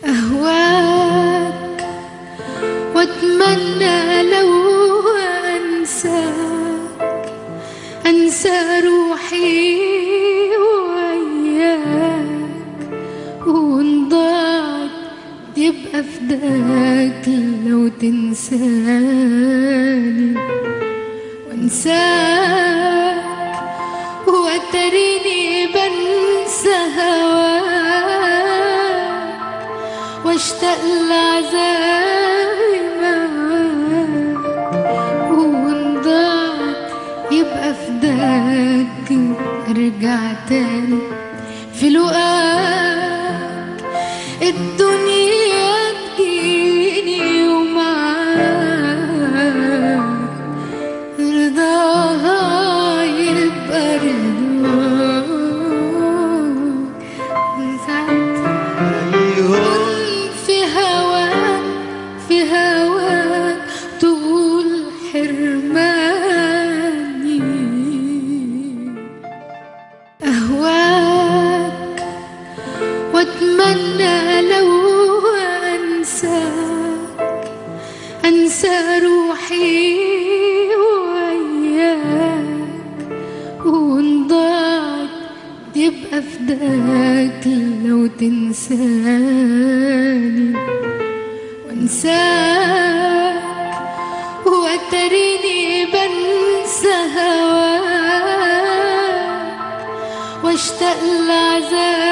أهواك وأتمنى لو أنساك أنسى روحي وياك ونضاعت يبقى فداك لو تنساني وانساك واتريني بنسى هواك واشتاق لعذابي معاك ونضاعت يبقى فداك ارجع تاني في لقاك الدنيا تجيني ومعاك رضاها يبقى رضاك من ساعة في هواك في هواك تقول حرماني أهواك وأتمنى لو أنساك أنسى روحي وياك ونضاعت يبقى فداك لو تنساني وانساك واتريني بنسى هواك واشتاق لعذابي